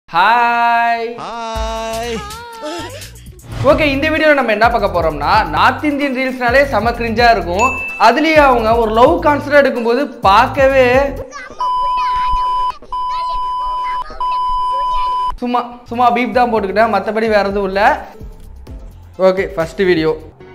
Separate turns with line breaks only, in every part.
Hi
hi
okay இந்த வீடியோவில் நம்ம என்ன பார்க்க போறோம்னா நார்த் இந்தியன் ரீல்ஸ்னாலே செம கிரிஞ்சாக இருக்கும் அதுலேயே அவங்க ஒரு லவ் கான்சர்ட் எடுக்கும்போது பார்க்கவே சும்மா சும்மா பீப் தான் போட்டுக்கிட்டேன் மற்றபடி வேற எதுவும் இல்லை ஓகே ஃபர்ஸ்ட் வீடியோ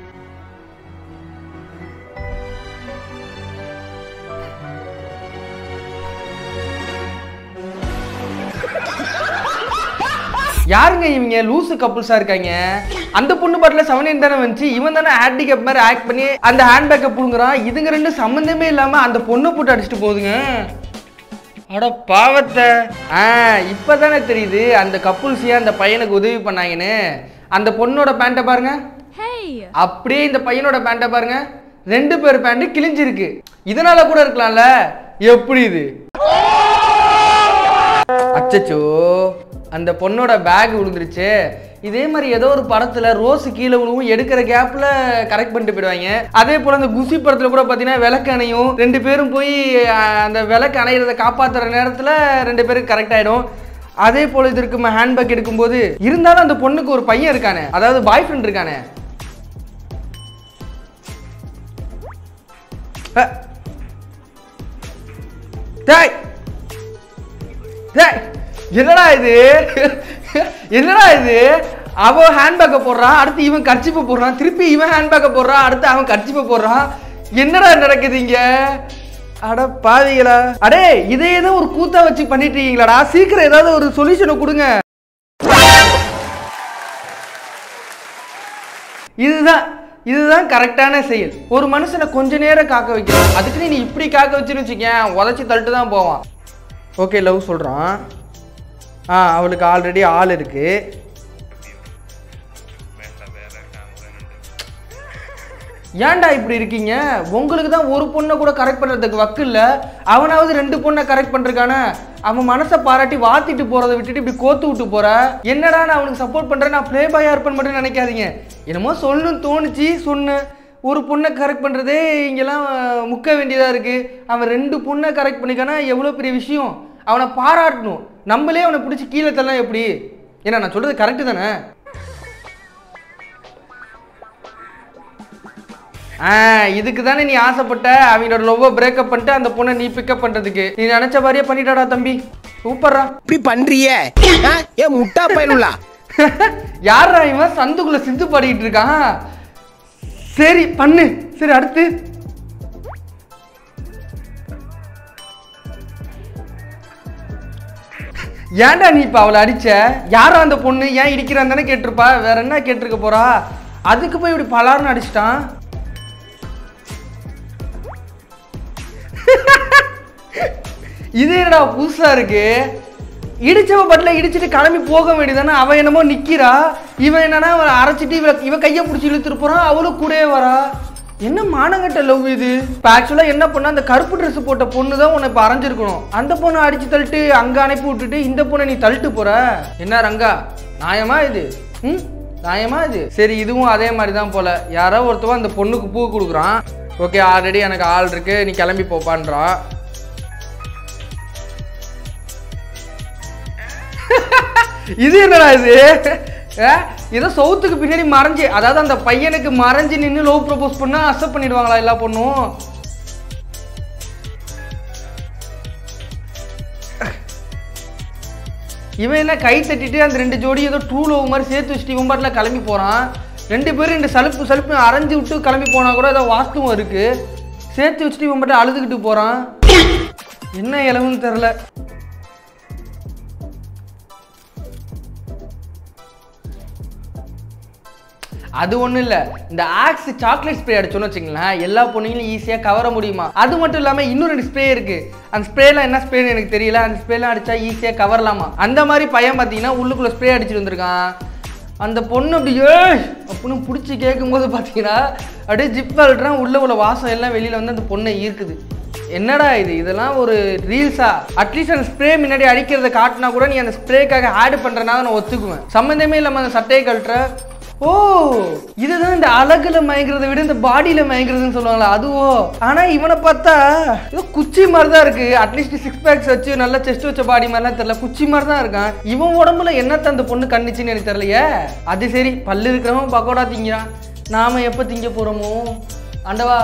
யாருங்க இவங்க லூசு கப்புள்ஸா இருக்காங்க அந்த பொண்ணு பாட்டில் செவன் தானே வந்துச்சு இவன் தானே ஹேண்டிகேப் மாதிரி ஆக்ட் பண்ணி அந்த ஹேண்ட் பேக்கை புடுங்குறான் இதுங்க ரெண்டு சம்மந்தமே இல்லாம அந்த பொண்ணை போட்டு அடிச்சுட்டு போகுதுங்க அட பாவத்தை ஆ இப்பதானே தெரியுது அந்த கப்புள்ஸ் ஏன் அந்த பையனுக்கு உதவி பண்ணாங்கன்னு அந்த பொண்ணோட பேண்ட்டை பாருங்க
Hey!
அப்படியே இந்த பையனோட பேண்ட்டை பாருங்க ரெண்டு பேர் பேண்ட் கிழிஞ்சிருக்கு இதனால கூட இருக்கலாம்ல எப்படி இது அச்சச்சோ அந்த பொண்ணோட பேக் விழுந்துருச்சு இதே மாதிரி ஏதோ ஒரு படத்துல ரோஸ் கீழே விழுவும் எடுக்கிற கேப்ல கரெக்ட் பண்ணிட்டு போயிடுவாங்க அதே போல அந்த குசி படத்துல கூட பாத்தீங்கன்னா விளக்கு அணையும் ரெண்டு பேரும் போய் அஹ், அந்த விளக்கு அணையிறத காப்பாத்துற நேரத்துல ரெண்டு பேரும் கரெக்ட் ஆயிடும் அதே போல இது இருக்குமா ஹேண்ட்பேக் எடுக்கும்போது இருந்தாலும் அந்த பொண்ணுக்கு ஒரு பையன் இருக்கானே அதாவது பாய் ஃப்ரெண்ட் இருக்கானே அஹ். டேய் டேய், என்னடா இது என்னடா இது அவன் ஹேண்ட்பேக்கை போடுறான் அடுத்து இவன் கர்ச்சிப்பை போடுறான் திருப்பி இவன் ஹேண்ட்பேக்கை போடுறான் அடுத்து அவன் கர்ச்சிப்பை போடுறான் என்னடா நடக்குது இங்க அட பாவிகளா அடே இதே ஏதோ ஒரு கூத்தா வச்சு பண்ணிட்டு இருக்கீங்களாடா சீக்கிரம் ஏதாவது ஒரு சொல்யூஷனை கொடுங்க இதுதான் இதுதான் கரெக்டான செயல் ஒரு மனுஷனை கொஞ்ச நேரம் காக்க வைக்கணும் அதுக்கு நீ இப்படி காக்க வச்சுன்னு வச்சுக்கேன் உதச்சி தள்ளிட்டு தான் போவான் ஓகே லவ் சொல்கிறான் ஆ அவளுக்கு ஆல்ரெடி ஆள் இருக்கு ஏன்டா இப்படி இருக்கீங்க உங்களுக்கு தான் ஒரு பொண்ணை கூட கரெக்ட் பண்ணுறதுக்கு வக்கு இல்லை அவனாவது ரெண்டு பொண்ணை கரெக்ட் பண்ணிருக்கானே அவன் மனசை பாராட்டி வாத்திட்டு போகிறத விட்டுட்டு இப்படி கோத்து விட்டு போற என்னடா நான் அவனுக்கு சப்போர்ட் பண்ணுறேன் நான் ப்ளே பாயாக இருப்பேன்னு மட்டும் நினைக்காதீங்க என்னமோ சொல்லணும்னு தோணுச்சு சொன்னேன் ஒரு பொண்ணை கரெக்ட் பண்ணுறதே இங்கெல்லாம் முக்க வேண்டியதாக இருக்குது அவன் ரெண்டு பொண்ணை கரெக்ட் பண்ணிக்கானா எவ்வளோ பெரிய விஷயம் அவனை பாராட்டணும் நம்மளே அவனை பிடிச்சி கீழே தள்ளலாம் எப்படி ஏன்னா நான் சொல்கிறது கரெக்டு தானே ஆ இதுக்கு தானே நீ ஆசைப்பட்ட அவங்களோட லவ்வை பிரேக்கப் பண்ணிட்டு அந்த பொண்ணை நீ பிக்கப் பண்ணுறதுக்கு நீ நினச்ச மாதிரியே பண்ணிட்டாடா தம்பி சூப்பர்ரா
இப்படி பண்றியே ஆ? ஏன் முட்டா பயனுலா
யாரா இவன் சந்துக்குள்ள சிந்து பாடிக்கிட்டு இருக்கான் சரி பண்ணு சரி அடுத்து ஏன்டா நீ இப்ப அவளை அடிச்ச யாரா அந்த பொண்ணு ஏன் இடிக்கிறான் தானே கேட்டிருப்பா வேற என்ன கேட்டிருக்க போறா அதுக்கு போய் இப்படி பலார்னு அடிச்சிட்டான் இது என்னடா புதுசா இருக்கு இடிச்சவ பட்ல இடிச்சிட்டு கிளம்பி போக வேண்டியதானே அவன் என்னமோ நிக்கிறா இவன் என்னன்னா அவன் அரைச்சிட்டு இவ இவ கையை பிடிச்சி இழுத்துட்டு போறான் அவளும் கூடவே வரா என்ன மானங்கட்ட லவ் இது இப்போ ஆக்சுவலாக என்ன பண்ண அந்த கருப்பு Dress போட்ட பொண்ணு தான் உன்னை இப்போ அரைஞ்சிருக்கணும் அந்த பொண்ணை அடிச்சு தள்ளிட்டு அங்கே அனுப்பி விட்டுட்டு இந்த பொண்ணை நீ தள்ளிட்டு போற என்ன ரங்கா நியாயமா இது ம் நியாயமா இது சரி இதுவும் அதே மாதிரி தான் போல யாரோ ஒருத்தவன் அந்த பொண்ணுக்கு பூ கொடுக்குறான் ஓகே ஆல்ரெடி எனக்கு ஆள் இருக்கு நீ கிளம்பி போப்பான்றான் இது என்னடா இது ஆ? ஏதோ சவுத்துக்கு பின்னாடி மறைஞ்சு அதாவது அந்த பையனுக்கு மறைஞ்சு நின்று லவ் ப்ரப்போஸ் பண்ணா அக்செப்ட் பண்ணிடுவாங்களா எல்லா பொண்ணும் இவன் என்ன கை தட்டிட்டு அந்த ரெண்டு ஜோடி ஏதோ டூ லவ் மாதிரி சேர்த்து வச்சுட்டு இவன் பாட்டில் கிளம்பி போறான் ரெண்டு பேரும் ரெண்டு சலுப்பு சலுப்பு அரைஞ்சு விட்டு கிளம்பி போனா கூட ஏதோ வாஸ்துவம் இருக்கு சேர்த்து வச்சுட்டு இவன் பாட்டு அழுதுகிட்டு போறான் என்ன இளவுன்னு தெரில அது ஒன்றும் இல்லை இந்த ஆக்ஸ் சாக்லேட் ஸ்ப்ரே அடிச்சோன்னு வச்சுங்களேன் எல்லா பொண்ணுங்களும் ஈஸியாக கவர முடியுமா அது மட்டும் இல்லாமல் இன்னும் ரெண்டு ஸ்ப்ரே இருக்கு அந்த ஸ்ப்ரேலாம் என்ன ஸ்ப்ரேன்னு எனக்கு தெரியல அந்த ஸ்ப்ரேலாம் அடிச்சா ஈஸியாக கவரலாமா அந்த மாதிரி பையன் பார்த்தீங்கன்னா உள்ளுக்குள்ள ஸ்ப்ரே அடிச்சுட்டு வந்திருக்கான் அந்த பொண்ணு அப்படியே அப்படின்னு பிடிச்சி கேட்கும்போது பார்த்தீங்கன்னா அப்படியே ஜிப் அழுட்டுறான் உள்ள உள்ள வாசம் எல்லாம் வெளியில் வந்து அந்த பொண்ணை ஈர்க்குது என்னடா இது இதெல்லாம் ஒரு ரீல்ஸா அட்லீஸ்ட் அந்த ஸ்ப்ரே முன்னாடி அடிக்கிறத காட்டினா கூட நீ அந்த ஸ்ப்ரேக்காக ஆட் பண்ணுறனா நான் ஒத்துக்குவேன் சம்மந்தமே இல்லாமல் அந்த சட்டையை கழட்டுற ஓ இதுதான் இந்த அழகுல மயங்குறதை விட இந்த பாடியில மயங்குறதுன்னு சொல்லுவாங்களா அதுவோ ஆனா இவனை பார்த்தா ஏதோ குச்சி மாதிரி தான் இருக்கு அட்லீஸ்ட் சிக்ஸ் பேக்ஸ் வச்சு நல்ல செஸ்ட் வச்ச பாடி மாதிரிலாம் தெரியல குச்சி மாதிரி தான் இருக்கான் இவன் உடம்புல என்னத்த அந்த பொண்ணு கண்ணுச்சுன்னு எனக்கு தெரியலையே அது சரி பல்லு இருக்கிறவன் பக்கோடா திங்கிறான் நாம எப்ப திங்க போறோமோ ஆண்டவா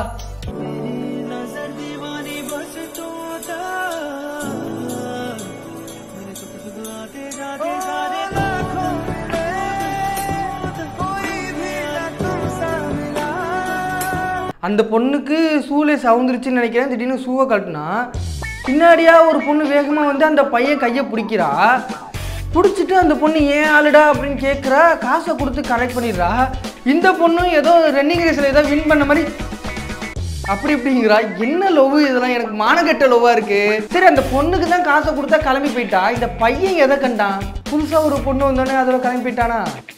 அந்த பொண்ணுக்கு சூளை சவுந்துருச்சுன்னு நினைக்கிறேன் திடீர்னு ஷூவை கழட்டினா பின்னாடியா ஒரு பொண்ணு வேகமாக வந்து அந்த பையன் கையை பிடிக்கிறா பிடிச்சிட்டு அந்த பொண்ணு ஏன் ஆளுடா அப்படின்னு கேட்குறா காசை கொடுத்து கலெக்ட் பண்ணிடுறா இந்த பொண்ணும் ஏதோ ரன்னிங் ரேஸில் ஏதோ வின் பண்ண மாதிரி அப்படி இப்படிங்கிறா என்ன லவ் இதெல்லாம் எனக்கு மானகெட்ட லவ்வா இருக்கு சரி அந்த பொண்ணுக்கு தான் காசை கொடுத்தா கிளம்பி போயிட்டா இந்த பையன் எதை கண்டான் புதுசா ஒரு பொண்ணு வந்தோடனே அதோட கிளம்பி போயிட்டானா